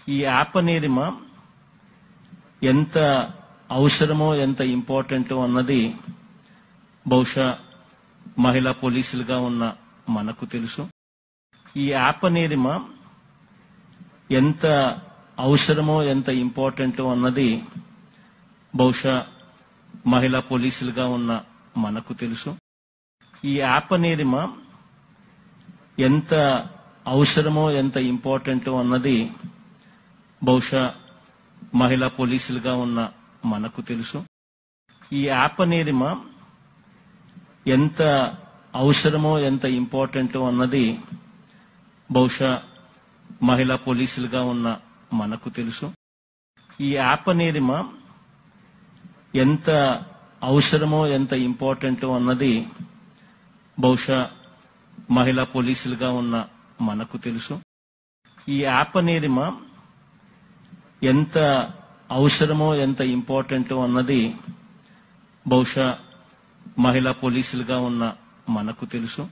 ఈ యాప్ అనేది మా ఎంత అవసరమో ఎంత ఇంపార్టెంటో అన్నది బహుశా మహిళా పోలీసులుగా ఉన్న మనకు తెలుసు ఈ యాప్ అనేది మా ఎంత అవసరమో ఎంత ఇంపార్టెంటో అన్నది బహుశా మహిళా పోలీసులుగా ఉన్న మనకు తెలుసు ఈ యాప్ అనేది మా ఎంత అవసరమో ఎంత ఇంపార్టెంటో అన్నది బహుశా మహిళా పోలీసులుగా ఉన్న మనకు తెలుసు ఈ యాప్ అనేది మా ఎంత అవసరమో ఎంత ఇంపార్టెంటో అన్నది బహుశా మహిళా పోలీసులుగా ఉన్న మనకు తెలుసు ఈ యాప్ అనేది మా ఎంత అవసరమో ఎంత ఇంపార్టెంటో అన్నది బహుశా మహిళా పోలీసులుగా ఉన్న మనకు తెలుసు ఈ యాప్ అనేది మా ఎంత అవసరమో ఎంత ఇంపార్టెంటో అన్నది బహుశా మహిళా పోలీసులుగా ఉన్న మనకు తెలుసు